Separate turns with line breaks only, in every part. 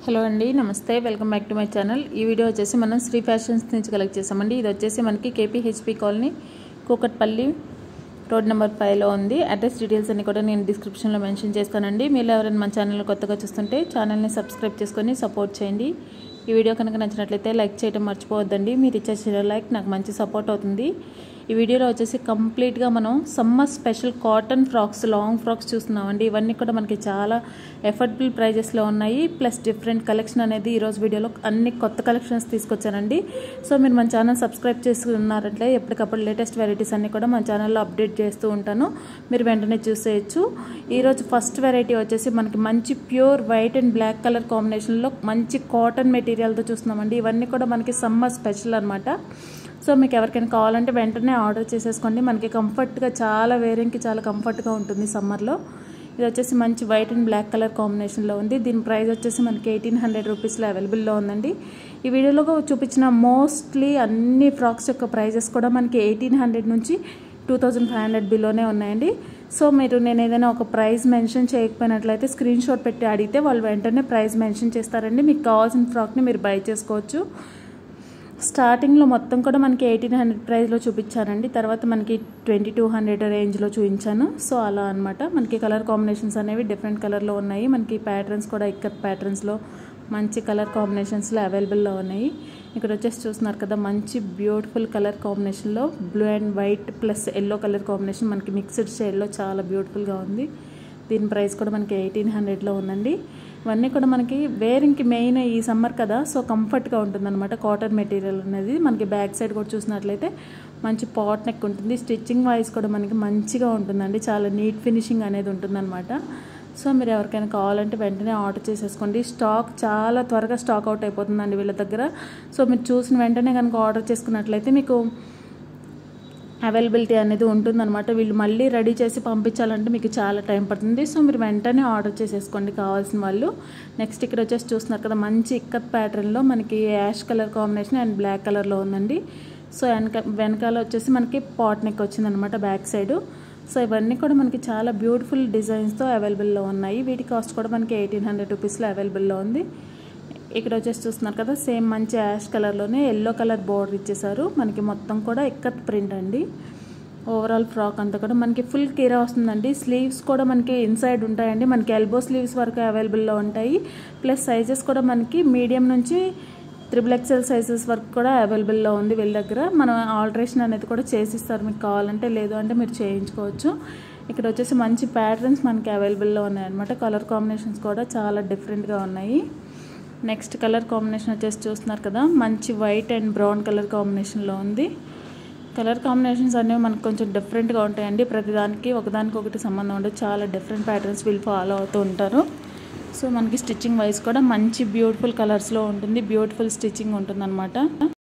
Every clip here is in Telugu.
హలో అండి namaste welcome back to my channel ఈ వీడియో వచ్చేసి మనం శ్రీ ఫ్యాషన్స్ నుంచి కలెక్ట్ చేసామండి ఇది వచ్చేసి మనకి KPHB colony Kukatpally road number ఫైవ్లో ఉంది అడ్రస్ డీటెయిల్స్ అన్ని కూడా నేను డిస్క్రిప్షన్లో మెన్షన్ చేస్తానండి మీరు ఎవరైనా మన ఛానల్ కొత్తగా చూస్తుంటే ఛానల్ని సబ్స్క్రైబ్ చేసుకొని సపోర్ట్ చేయండి ఈ వీడియో కనుక నచ్చినట్లయితే లైక్ చేయడం మర్చిపోవద్దండి మీరు ఇచ్చే చిన్న లైక్ నాకు మంచి సపోర్ట్ అవుతుంది ఈ వీడియోలో వచ్చేసి కంప్లీట్గా మనం summer special cotton frocks long frocks చూస్తున్నామండి ఇవన్నీ కూడా మనకి చాలా ఎఫర్డబుల్ ప్రైజెస్లో ఉన్నాయి ప్లస్ డిఫరెంట్ కలెక్షన్ అనేది ఈరోజు వీడియోలో అన్ని కొత్త కలెక్షన్స్ తీసుకొచ్చానండి సో మీరు మన ఛానల్ సబ్స్క్రైబ్ చేసుకున్నారంటే ఎప్పటికప్పుడు లేటెస్ట్ వెరైటీస్ అన్ని కూడా మన ఛానల్లో అప్డేట్ చేస్తూ ఉంటాను మీరు వెంటనే చూసేయచ్చు ఈరోజు ఫస్ట్ వెరైటీ వచ్చేసి మనకి మంచి pure white and black colour కాంబినేషన్లో మంచి కాటన్ మెటీరియల్తో చూస్తున్నామండి ఇవన్నీ కూడా మనకి సమ్మర్ స్పెషల్ అనమాట సో మీకు ఎవరికైనా కావాలంటే వెంటనే ఆర్డర్ చేసేసుకోండి మనకి కంఫర్ట్గా చాలా వేరింగ్కి చాలా కంఫర్ట్గా ఉంటుంది సమ్మర్లో ఇది వచ్చేసి మంచి వైట్ అండ్ బ్లాక్ కలర్ కాంబినేషన్లో ఉంది దీని ప్రైస్ వచ్చేసి మనకి ఎయిటీన్ హండ్రెడ్ రూపీస్లో అవైలబుల్లో ఉందండి ఈ వీడియోలో చూపించిన మోస్ట్లీ అన్ని ఫ్రాక్స్ యొక్క ప్రైజెస్ కూడా మనకి ఎయిటీన్ హండ్రెడ్ నుంచి టూ థౌజండ్ ఫైవ్ హండ్రెడ్ బిలోనే ఉన్నాయండి సో మీరు నేను ఏదైనా ఒక ప్రైస్ మెన్షన్ చేయకపోయినట్లయితే స్క్రీన్ షాట్ పెట్టి అడిగితే వాళ్ళు వెంటనే ప్రైస్ మెన్షన్ చేస్తారండి మీకు కావాల్సిన ఫ్రాక్ని మీరు బై చేసుకోవచ్చు స్టార్టింగ్లో మొత్తం కూడా మనకి ఎయిటీన్ హండ్రెడ్ ప్రైస్లో చూపించానండి తర్వాత మనకి ట్వంటీ టూ హండ్రెడ్ రేంజ్లో చూపించాను సో అలా అనమాట మనకి కలర్ కాంబినేషన్స్ అనేవి డిఫరెంట్ కలర్లో ఉన్నాయి మనకి ప్యాటర్న్స్ కూడా ఇక్కత్ ప్యాటర్న్స్లో మంచి కలర్ కాంబినేషన్స్లో అవైలబుల్లో ఉన్నాయి ఇక్కడ వచ్చేసి చూస్తున్నారు కదా మంచి బ్యూటిఫుల్ కలర్ కాంబినేషన్లో blue and white plus yellow colour combination మనకి మిక్స్డ్ షేడ్లో చాలా బ్యూటిఫుల్గా ఉంది దీని ప్రైస్ కూడా మనకి ఎయిటీన్ హండ్రెడ్లో ఉందండి ఇవన్నీ కూడా మనకి వేరింగ్కి మెయిన్ ఈ సమ్మర్ కదా సో కంఫర్ట్గా ఉంటుందన్నమాట కాటన్ మెటీరియల్ అనేది మనకి బ్యాక్ సైడ్ కూడా చూసినట్లయితే మంచి పాట్ నెక్ ఉంటుంది స్టిచ్చింగ్ వైజ్ కూడా మనకి మంచిగా ఉంటుందండి చాలా నీట్ ఫినిషింగ్ అనేది ఉంటుందన్నమాట సో మీరు ఎవరికైనా కావాలంటే వెంటనే ఆర్డర్ చేసేసుకోండి స్టాక్ చాలా త్వరగా స్టాక్ అవుట్ అయిపోతుందండి వీళ్ళ దగ్గర సో మీరు చూసిన వెంటనే కనుక ఆర్డర్ చేసుకున్నట్లయితే మీకు అవైలబిలిటీ అనేది ఉంటుందన్నమాట వీళ్ళు మళ్ళీ రెడీ చేసి పంపించాలంటే మీకు చాలా టైం పడుతుంది సో మీరు వెంటనే ఆర్డర్ చేసేసుకోండి కావాల్సిన వాళ్ళు నెక్స్ట్ ఇక్కడ వచ్చేసి చూస్తున్నారు కదా మంచి ఇక్కత్ ప్యాటర్న్లో మనకి ash colour combination and black కలర్లో ఉందండి సో వెనక వెనకాల వచ్చేసి మనకి పాట్ నెక్ వచ్చిందనమాట బ్యాక్ సైడు సో ఇవన్నీ కూడా మనకి చాలా బ్యూటిఫుల్ డిజైన్స్తో అవైలబుల్లో ఉన్నాయి వీటి కాస్ట్ కూడా మనకి ఎయిటీన్ హండ్రెడ్ రూపీస్లో అవైలబుల్లో ఉంది ఇక్కడ వచ్చేసి చూస్తున్నారు కదా సేమ్ మంచి యాష్ కలర్లోనే ఎల్లో కలర్ బోర్డర్ ఇచ్చేసారు మనకి మొత్తం కూడా ఇక్కత్ ప్రింట్ అండి ఓవరాల్ ఫ్రాక్ అంతా కూడా మనకి ఫుల్ కీరా వస్తుందండి స్లీవ్స్ కూడా మనకి ఇన్సైడ్ ఉంటాయండి మనకి ఎల్బో స్లీవ్స్ వరకు అవైలబుల్లో ఉంటాయి ప్లస్ సైజెస్ కూడా మనకి మీడియం నుంచి త్రిబుల్ ఎక్సెల్ సైజెస్ వరకు కూడా అవైలబుల్లో ఉంది వీళ్ళ దగ్గర మనం ఆల్టరేషన్ అనేది కూడా చేసిస్తారు మీకు కావాలంటే లేదు అంటే మీరు చేయించుకోవచ్చు ఇక్కడ వచ్చేసి మంచి ప్యాటర్న్స్ మనకి అవైలబుల్లో ఉన్నాయన్నమాట కలర్ కాంబినేషన్స్ కూడా చాలా డిఫరెంట్గా ఉన్నాయి నెక్స్ట్ కలర్ కాంబినేషన్ వచ్చేసి చూస్తున్నారు కదా మంచి వైట్ అండ్ బ్రౌన్ కలర్ కాంబినేషన్లో ఉంది కలర్ కాంబినేషన్స్ అనేవి మనకు కొంచెం డిఫరెంట్గా ఉంటాయండి ప్రతిదానికి ఒకదానికి ఒకటి సంబంధం ఉండదు చాలా డిఫరెంట్ ప్యాటర్న్స్ వీళ్ళు ఫాలో అవుతూ ఉంటారు సో మనకి స్టిచ్చింగ్ వైజ్ కూడా మంచి బ్యూటిఫుల్ కలర్స్లో ఉంటుంది బ్యూటిఫుల్ స్టిచ్చింగ్ ఉంటుందన్నమాట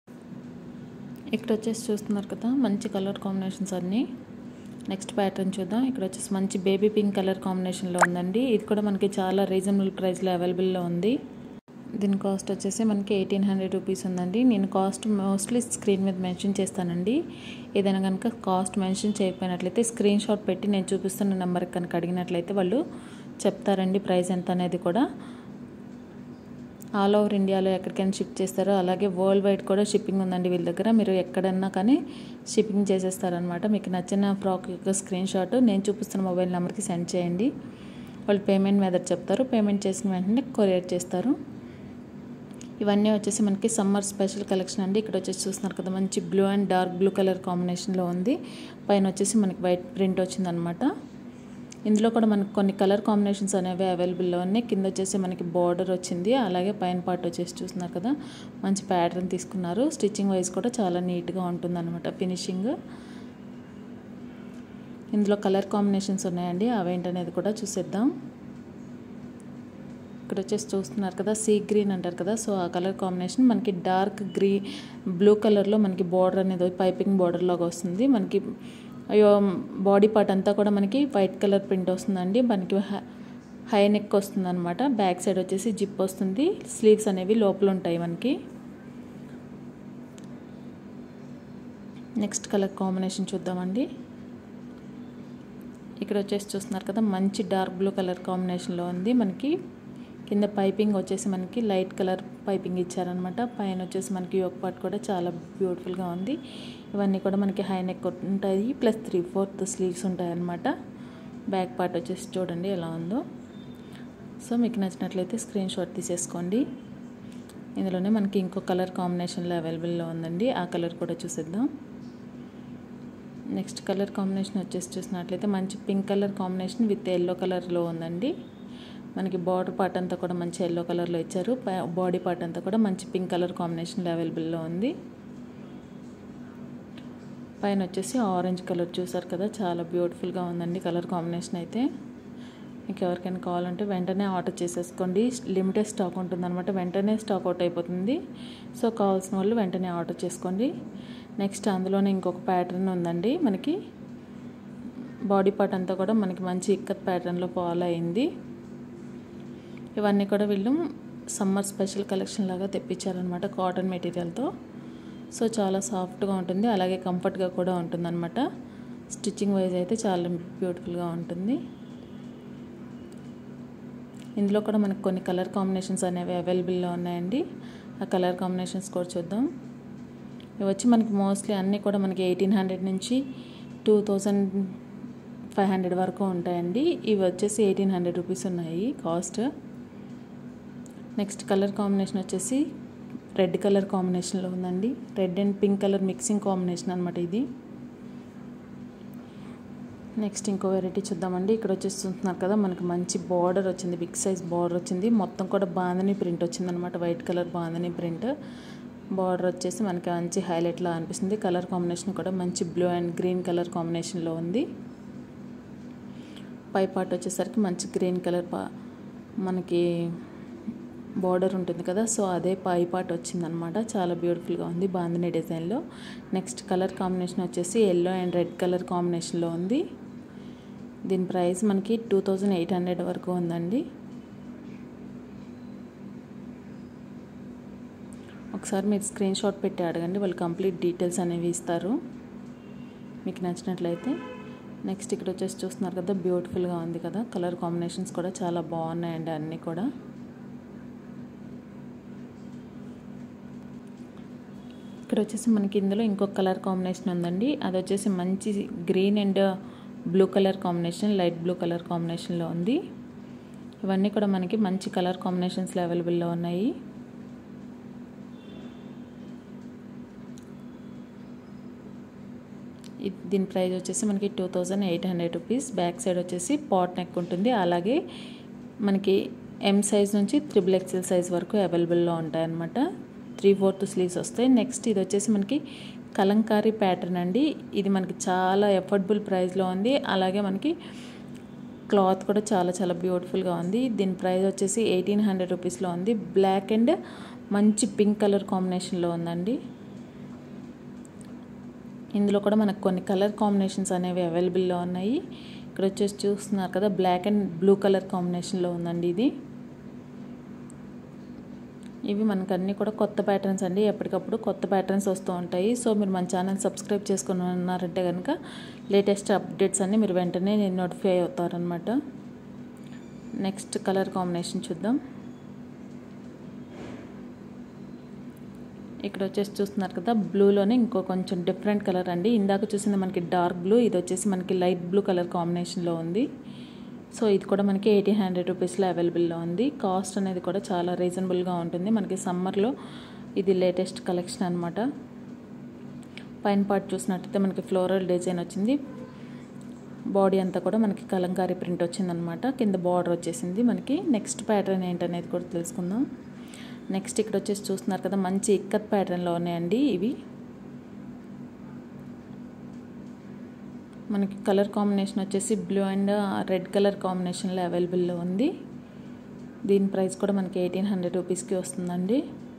ఇక్కడ వచ్చేసి చూస్తున్నారు కదా మంచి కలర్ కాంబినేషన్స్ అన్నీ నెక్స్ట్ ప్యాటర్న్ చూద్దాం ఇక్కడ వచ్చేసి మంచి బేబీ పింక్ కలర్ కాంబినేషన్లో ఉందండి ఇది కూడా మనకి చాలా రీజనబుల్ ప్రైస్లో అవైలబుల్లో ఉంది దీని కాస్ట్ వచ్చేసి మనకి ఎయిటీన్ హండ్రెడ్ రూపీస్ ఉందండి నేను కాస్ట్ మోస్ట్లీ స్క్రీన్ మీద మెన్షన్ చేస్తానండి ఏదైనా కనుక కాస్ట్ మెన్షన్ చేయకపోయినట్లయితే స్క్రీన్ షాట్ పెట్టి నేను చూపిస్తున్న నెంబర్కి కనుక అడిగినట్లయితే వాళ్ళు చెప్తారండి ప్రైస్ ఎంత అనేది కూడా ఆల్ ఓవర్ ఇండియాలో ఎక్కడికైనా షిప్ చేస్తారో అలాగే వరల్డ్ వైడ్ కూడా షిప్పింగ్ ఉందండి వీళ్ళ దగ్గర మీరు ఎక్కడన్నా కానీ షిప్పింగ్ చేసేస్తారనమాట మీకు నచ్చిన ఫ్రాక్ యొక్క స్క్రీన్ షాట్ నేను చూపిస్తున్న మొబైల్ నెంబర్కి సెండ్ చేయండి వాళ్ళు పేమెంట్ మెథడ్ చెప్తారు పేమెంట్ చేసిన వెంటనే కొరియర్ చేస్తారు ఇవన్నీ వచ్చేసి మనకి సమ్మర్ స్పెషల్ కలెక్షన్ అండి ఇక్కడ వచ్చేసి చూస్తున్నారు కదా మంచి blue and dark blue colour కాంబినేషన్లో ఉంది పైన వచ్చేసి మనకి వైట్ ప్రింట్ వచ్చిందనమాట ఇందులో కూడా మనకి కొన్ని కలర్ కాంబినేషన్స్ అనేవి అవైలబుల్లో ఉన్నాయి కింద వచ్చేసి మనకి బార్డర్ వచ్చింది అలాగే పైన పార్ట్ వచ్చేసి చూస్తున్నారు కదా మంచి ప్యాటర్న్ తీసుకున్నారు స్టిచ్చింగ్ వైజ్ కూడా చాలా నీట్గా ఉంటుందన్నమాట ఫినిషింగ్ ఇందులో కలర్ కాంబినేషన్స్ ఉన్నాయండి అవేంటనేది కూడా చూసేద్దాం ఇక్కడ వచ్చేసి చూస్తున్నారు కదా సీ గ్రీన్ అంటారు కదా సో ఆ కలర్ కాంబినేషన్ మనకి డార్క్ గ్రీ బ్లూ కలర్లో మనకి బార్డర్ అనేది పైపింగ్ బార్డర్ లాగా వస్తుంది మనకి అయ్యో బాడీ పార్ట్ అంతా కూడా మనకి వైట్ కలర్ ప్రింట్ వస్తుందండి మనకి హై నెక్ వస్తుంది అనమాట బ్యాక్ సైడ్ వచ్చేసి జిప్ వస్తుంది స్లీవ్స్ అనేవి లోపల ఉంటాయి మనకి నెక్స్ట్ కలర్ కాంబినేషన్ చూద్దామండి ఇక్కడ వచ్చేసి చూస్తున్నారు కదా మంచి డార్క్ బ్లూ కలర్ కాంబినేషన్లో ఉంది మనకి కింద పైపింగ్ వచ్చేసి మనకి లైట్ కలర్ పైపింగ్ ఇచ్చారనమాట పైన వచ్చేసి మనకి యోక్ పార్ట్ కూడా చాలా బ్యూటిఫుల్గా ఉంది ఇవన్నీ కూడా మనకి హై నెక్ ఉంటాయి ప్లస్ త్రీ ఫోర్త్ స్లీవ్స్ ఉంటాయి అన్నమాట బ్యాక్ పార్ట్ వచ్చేసి చూడండి ఎలా ఉందో సో మీకు నచ్చినట్లయితే స్క్రీన్ షాట్ తీసేసుకోండి ఇందులోనే మనకి ఇంకో కలర్ కాంబినేషన్లో అవైలబుల్లో ఉందండి ఆ కలర్ కూడా చూసేద్దాం నెక్స్ట్ కలర్ కాంబినేషన్ వచ్చేసి చూసినట్లయితే మంచి pink colour combination with yellow కలర్లో ఉందండి మనకి బార్డర్ పార్ట్ అంతా కూడా మంచి ఎల్లో కలర్లో ఇచ్చారు బాడీ పార్ట్ అంతా కూడా మంచి పింక్ కలర్ కాంబినేషన్లో అవైలబుల్లో ఉంది పైన వచ్చేసి ఆరెంజ్ కలర్ చూసారు కదా చాలా బ్యూటిఫుల్గా ఉందండి కలర్ కాంబినేషన్ అయితే మీకు ఎవరికైనా కావాలంటే వెంటనే ఆర్డర్ చేసేసుకోండి లిమిటెడ్ స్టాక్ ఉంటుందన్నమాట వెంటనే స్టాక్ అవుట్ అయిపోతుంది సో కావాల్సిన వాళ్ళు వెంటనే ఆర్డర్ చేసుకోండి నెక్స్ట్ అందులోనే ఇంకొక ప్యాటర్న్ ఉందండి మనకి బాడీ పార్ట్ అంతా కూడా మనకి మంచి ఇక్కత్ ప్యాటర్న్లో ఫాలో అయింది ఇవన్నీ కూడా వీళ్ళు సమ్మర్ స్పెషల్ కలెక్షన్ లాగా తెప్పించారనమాట కాటన్ మెటీరియల్తో సో చాలా సాఫ్ట్గా ఉంటుంది అలాగే కంఫర్ట్గా కూడా ఉంటుందన్నమాట స్టిచ్చింగ్ వైజ్ అయితే చాలా బ్యూటిఫుల్గా ఉంటుంది ఇందులో కూడా మనకు కొన్ని కలర్ కాంబినేషన్స్ అనేవి అవైలబుల్లో ఉన్నాయండి ఆ కలర్ కాంబినేషన్స్ కూడా చూద్దాం ఇవి వచ్చి మనకి మోస్ట్లీ అన్నీ కూడా మనకి ఎయిటీన్ హండ్రెడ్ నుంచి టూ థౌజండ్ ఫైవ్ హండ్రెడ్ వరకు ఉంటాయండి ఇవి వచ్చేసి ఎయిటీన్ హండ్రెడ్ రూపీస్ ఉన్నాయి కాస్ట్ నెక్స్ట్ కలర్ కాంబినేషన్ వచ్చేసి రెడ్ కలర్ కాంబినేషన్లో ఉందండి red and pink colour mixing combination అనమాట ఇది నెక్స్ట్ ఇంకో వెరైటీ చూద్దామండి ఇక్కడ వచ్చేసి చూస్తున్నారు కదా మనకి మంచి బార్డర్ వచ్చింది బిగ్ సైజ్ బార్డర్ వచ్చింది మొత్తం కూడా బాందని ప్రింట్ వచ్చిందనమాట white colour bandhani print border వచ్చేసి మనకి మంచి హైలైట్లా అనిపిస్తుంది కలర్ కాంబినేషన్ కూడా మంచి బ్లూ అండ్ గ్రీన్ కలర్ కాంబినేషన్లో ఉంది పై పార్ట్ వచ్చేసరికి మంచి గ్రీన్ కలర్ పా మనకి బార్డర్ ఉంటుంది కదా సో అదే పై పార్ట్ వచ్చిందనమాట చాలా బ్యూటిఫుల్గా ఉంది బాందిని డిజైన్లో నెక్స్ట్ కలర్ కాంబినేషన్ వచ్చేసి ఎల్లో అండ్ రెడ్ కలర్ కాంబినేషన్లో ఉంది దీని ప్రైస్ మనకి టూ థౌజండ్ ఎయిట్ హండ్రెడ్ వరకు ఉందండి ఒకసారి మీరు స్క్రీన్ షాట్ పెట్టి అడగండి వాళ్ళు కంప్లీట్ డీటెయిల్స్ అనేవి ఇస్తారు మీకు నచ్చినట్లయితే నెక్స్ట్ ఇక్కడ వచ్చేసి చూస్తున్నారు కదా బ్యూటిఫుల్గా ఉంది కదా కలర్ కాంబినేషన్స్ కూడా చాలా బాగున్నాయండి అన్నీ కూడా ఇక్కడ వచ్చేసి మనకి ఇందులో ఇంకొక కలర్ కాంబినేషన్ ఉందండి అది వచ్చేసి మంచి green and blue colour combination light blue colour కాంబినేషన్లో ఉంది ఇవన్నీ కూడా మనకి మంచి కలర్ కాంబినేషన్స్లో అవైలబుల్లో ఉన్నాయి దీని ప్రైస్ వచ్చేసి మనకి two thousand eight hundred rupees back side వచ్చేసి పాట్ నెక్ ఉంటుంది అలాగే మనకి ఎం సైజ్ నుంచి త్రిబుల్ ఎక్స్ఎల్ సైజ్ వరకు అవైలబుల్లో ఉంటాయన్నమాట త్రీ ఫోర్త్ స్లీవ్స్ వస్తాయి నెక్స్ట్ ఇది వచ్చేసి మనకి కలంకారీ ప్యాటర్న్ అండి ఇది మనకి చాలా ఎఫర్డబుల్ ప్రైస్లో ఉంది అలాగే మనకి క్లాత్ కూడా చాలా చాలా బ్యూటిఫుల్గా ఉంది దీని ప్రైస్ వచ్చేసి ఎయిటీన్ హండ్రెడ్ రూపీస్లో ఉంది బ్లాక్ అండ్ మంచి పింక్ కలర్ కాంబినేషన్లో ఉందండి ఇందులో కూడా మనకు కొన్ని కలర్ కాంబినేషన్స్ అనేవి అవైలబుల్లో ఉన్నాయి ఇక్కడ వచ్చేసి చూస్తున్నారు కదా బ్లాక్ అండ్ బ్లూ కలర్ కాంబినేషన్లో ఉందండి ఇది ఇవి మనకు అన్నీ కూడా కొత్త ప్యాటర్న్స్ అండి ఎప్పటికప్పుడు కొత్త ప్యాటర్న్స్ వస్తూ ఉంటాయి సో మీరు మన ఛానల్ సబ్స్క్రైబ్ చేసుకుని ఉన్నారంటే కనుక లేటెస్ట్ అప్డేట్స్ అన్నీ మీరు వెంటనే నేను నోటిఫై అవుతారనమాట నెక్స్ట్ కలర్ కాంబినేషన్ చూద్దాం ఇక్కడ వచ్చేసి చూస్తున్నారు కదా బ్లూలోనే ఇంకో కొంచెం డిఫరెంట్ కలర్ అండి ఇందాక చూసింది మనకి డార్క్ బ్లూ ఇది వచ్చేసి మనకి లైట్ బ్లూ కలర్ కాంబినేషన్లో ఉంది సో ఇది కూడా మనకి ఎయిటీన్ హండ్రెడ్ రూపీస్లో అవైలబుల్లో ఉంది కాస్ట్ అనేది కూడా చాలా రీజనబుల్గా ఉంటుంది మనకి సమ్మర్లో ఇది లేటెస్ట్ కలెక్షన్ అనమాట పైన పార్ట్ చూసినట్టయితే మనకి ఫ్లోరల్ డిజైన్ వచ్చింది బాడీ అంతా కూడా మనకి కలంకారీ ప్రింట్ వచ్చిందనమాట కింద బార్డర్ వచ్చేసింది మనకి నెక్స్ట్ ప్యాటర్న్ ఏంటనేది కూడా తెలుసుకుందాం నెక్స్ట్ ఇక్కడ వచ్చేసి చూస్తున్నారు కదా మంచి ఇక్కత్ ప్యాటర్న్లో ఉన్నాయండి ఇవి మనకి కలర్ కాంబినేషన్ వచ్చేసి బ్లూ అండ్ రెడ్ కలర్ కాంబినేషన్లో అవైలబుల్లో ఉంది దీని ప్రైస్ కూడా మనకి ఎయిటీన్ హండ్రెడ్ రూపీస్కి వస్తుందండి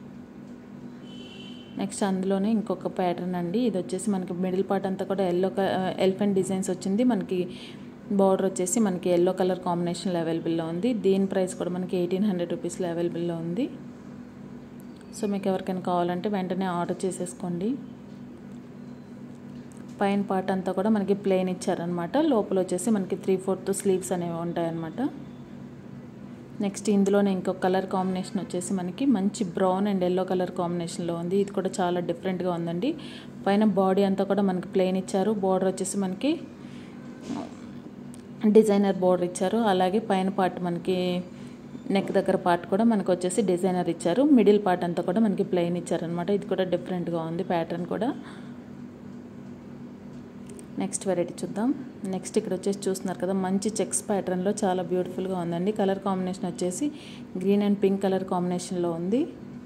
నెక్స్ట్ అందులోనే ఇంకొక ప్యాటర్న్ అండి ఇది వచ్చేసి మనకి మిడిల్ పార్ట్ అంతా కూడా ఎల్లో ఎలిఫెంట్ డిజైన్స్ వచ్చింది మనకి బార్డర్ వచ్చేసి మనకి ఎల్లో కలర్ కాంబినేషన్లో అవైలబుల్లో ఉంది దీని ప్రైస్ కూడా మనకి ఎయిటీన్ హండ్రెడ్ రూపీస్లో అవైలబుల్లో ఉంది సో మీకు ఎవరికైనా కావాలంటే వెంటనే ఆర్డర్ చేసేసుకోండి పైన పార్ట్ అంతా కూడా మనకి ప్లెయిన్ ఇచ్చారనమాట లోపల వచ్చేసి మనకి త్రీ ఫోర్త్ స్లీవ్స్ అనేవి ఉంటాయన్నమాట నెక్స్ట్ ఇందులోనే ఇంకొక కలర్ కాంబినేషన్ వచ్చేసి మనకి మంచి బ్రౌన్ అండ్ ఎల్లో కలర్ కాంబినేషన్లో ఉంది ఇది కూడా చాలా డిఫరెంట్గా ఉందండి పైన బాడీ అంతా కూడా మనకి ప్లెయిన్ ఇచ్చారు బార్డర్ వచ్చేసి మనకి డిజైనర్ బోర్డర్ ఇచ్చారు అలాగే పైన పార్ట్ మనకి నెక్ దగ్గర పార్ట్ కూడా మనకు వచ్చేసి డిజైనర్ ఇచ్చారు మిడిల్ పార్ట్ అంతా కూడా మనకి ప్లెయిన్ ఇచ్చారనమాట ఇది కూడా డిఫరెంట్గా ఉంది ప్యాటర్న్ కూడా నెక్స్ట్ వెరైటీ చూద్దాం నెక్స్ట్ ఇక్కడ వచ్చేసి చూస్తున్నారు కదా మంచి చెక్స్ ప్యాటర్న్లో చాలా బ్యూటిఫుల్గా ఉందండి కలర్ కాంబినేషన్ వచ్చేసి గ్రీన్ అండ్ పింక్ కలర్ కాంబినేషన్లో ఉంది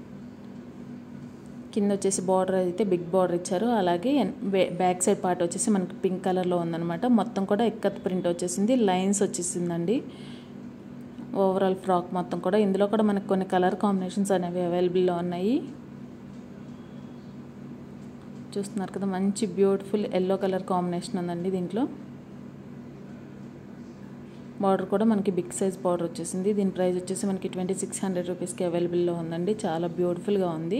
కింద వచ్చేసి బార్డర్ అయితే బిగ్ బార్డర్ ఇచ్చారు అలాగే బ్యాక్ సైడ్ పార్ట్ వచ్చేసి మనకి పింక్ కలర్లో ఉందన్నమాట మొత్తం కూడా ఎక్కత్ ప్రింట్ వచ్చేసింది లైన్స్ వచ్చేసిందండి ఓవరాల్ ఫ్రాక్ మొత్తం కూడా ఇందులో కూడా మనకు కొన్ని కలర్ కాంబినేషన్స్ అనేవి అవైలబుల్లో ఉన్నాయి చూస్తున్నారు కదా మంచి బ్యూటిఫుల్ ఎల్లో కలర్ కాంబినేషన్ ఉందండి దీంట్లో బార్డర్ కూడా మనకి బిగ్ సైజ్ బార్డర్ వచ్చేసింది దీని ప్రైస్ వచ్చేసి మనకి ట్వంటీ సిక్స్ హండ్రెడ్ రూపీస్కి అవైలబుల్లో ఉందండి చాలా బ్యూటిఫుల్గా ఉంది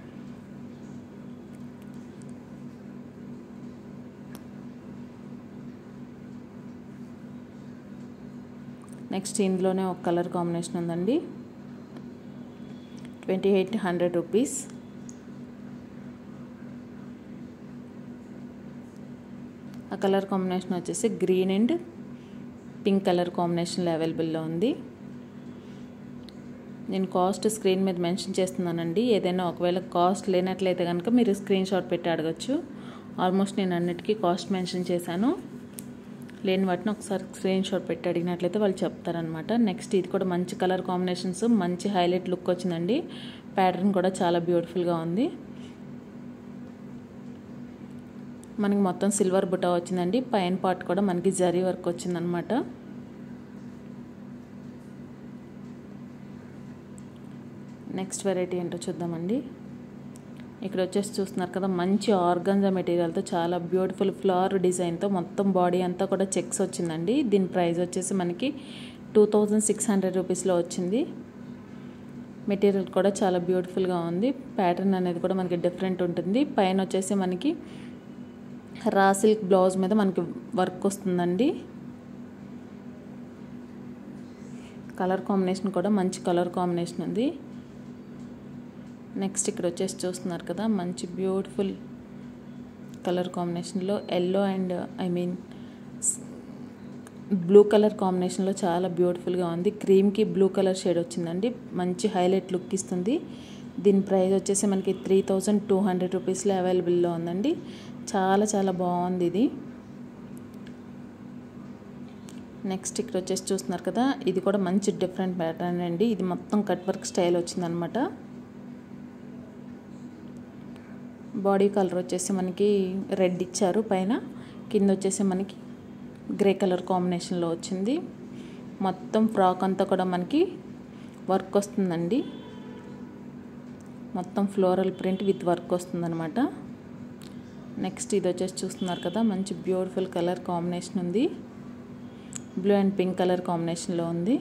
నెక్స్ట్ ఇందులోనే ఒక కలర్ కాంబినేషన్ ఉందండి ట్వంటీ ఎయిట్ హండ్రెడ్ రూపీస్ ఆ కలర్ కాంబినేషన్ వచ్చేసి గ్రీన్ అండ్ పింక్ కలర్ కాంబినేషన్లో అవైలబుల్లో ఉంది నేను కాస్ట్ స్క్రీన్ మీద మెన్షన్ చేస్తున్నానండి ఏదైనా ఒకవేళ కాస్ట్ లేనట్లయితే కనుక మీరు స్క్రీన్ షాట్ పెట్టి అడగచ్చు ఆల్మోస్ట్ నేను అన్నిటికీ కాస్ట్ మెన్షన్ చేశాను లేని వాటిని ఒకసారి స్క్రీన్ షాట్ పెట్టి అడిగినట్లయితే వాళ్ళు చెప్తారనమాట నెక్స్ట్ ఇది కూడా మంచి కలర్ కాంబినేషన్స్ మంచి హైలైట్ లుక్ వచ్చిందండి ప్యాటర్న్ కూడా చాలా బ్యూటిఫుల్గా ఉంది మనకి మొత్తం సిల్వర్ బుట్ట వచ్చిందండి పైన పార్ట్ కూడా మనకి జరీ వర్క్ వచ్చిందనమాట నెక్స్ట్ వెరైటీ ఏంటో చూద్దామండి ఇక్కడ వచ్చేసి చూస్తున్నారు కదా మంచి ఆర్గంజా మెటీరియల్తో చాలా బ్యూటిఫుల్ ఫ్లవర్ డిజైన్తో మొత్తం బాడీ అంతా కూడా చెక్స్ వచ్చిందండి దీని ప్రైస్ వచ్చేసి మనకి టూ థౌజండ్ సిక్స్ హండ్రెడ్ రూపీస్లో వచ్చింది మెటీరియల్ కూడా చాలా బ్యూటిఫుల్గా ఉంది ప్యాటర్న్ అనేది కూడా మనకి డిఫరెంట్ ఉంటుంది పైన వచ్చేసి మనకి రా సిల్క్ బ్లౌజ్ మీద మనకి వర్క్ వస్తుందండి కలర్ కాంబినేషన్ కూడా మంచి కలర్ కాంబినేషన్ ఉంది నెక్స్ట్ ఇక్కడ వచ్చేసి చూస్తున్నారు కదా మంచి బ్యూటిఫుల్ కలర్ కాంబినేషన్లో yellow and I mean blue colour కాంబినేషన్లో చాలా బ్యూటిఫుల్గా ఉంది క్రీమ్కి బ్లూ కలర్ షేడ్ వచ్చిందండి మంచి హైలైట్ లుక్ ఇస్తుంది దీని ప్రైస్ వచ్చేసి మనకి త్రీ థౌజండ్ టూ హండ్రెడ్ రూపీస్లో అవైలబుల్లో ఉందండి చాలా చాలా బాగుంది ఇది నెక్స్ట్ ఇక్కడ వచ్చేసి చూస్తున్నారు కదా ఇది కూడా మంచి డిఫరెంట్ ప్యాటర్న్ అండి ఇది మొత్తం కట్ వర్క్ స్టైల్ వచ్చిందనమాట బాడీ కలర్ వచ్చేసి మనకి రెడ్ ఇచ్చారు పైన కింద వచ్చేసి మనకి గ్రే కలర్ కాంబినేషన్లో వచ్చింది మొత్తం ఫ్రాక్ అంతా కూడా మనకి వర్క్ వస్తుందండి మొత్తం ఫ్లోరల్ ప్రింట్ విత్ వర్క్ వస్తుందన్నమాట నెక్స్ట్ ఇది వచ్చేసి చూస్తున్నారు కదా మంచి బ్యూటిఫుల్ కలర్ కాంబినేషన్ ఉంది బ్లూ అండ్ పింక్ కలర్ కాంబినేషన్లో ఉంది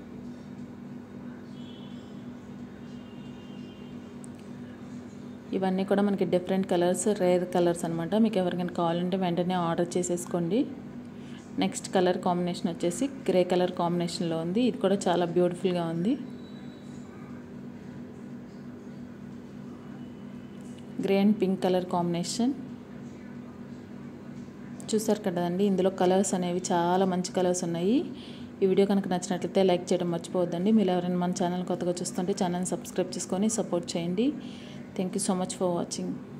ఇవన్నీ కూడా మనకి డిఫరెంట్ కలర్స్ రేర్ కలర్స్ అనమాట మీకు ఎవరికైనా కావాలంటే వెంటనే ఆర్డర్ చేసేసుకోండి నెక్స్ట్ కలర్ కాంబినేషన్ వచ్చేసి గ్రే కలర్ కాంబినేషన్లో ఉంది ఇది కూడా చాలా బ్యూటిఫుల్గా ఉంది grey and pink colour combination చూసారు కదండి ఇందులో కలర్స్ అనేవి చాలా మంచి కలర్స్ ఉన్నాయి ఈ వీడియో కనుక నచ్చినట్లయితే లైక్ చేయడం మర్చిపోవద్దండి మీరు ఎవరైనా మన ఛానల్ కొత్తగా చూస్తుంటే ఛానల్ సబ్స్క్రైబ్ చేసుకొని సపోర్ట్ చేయండి thank you so much for watching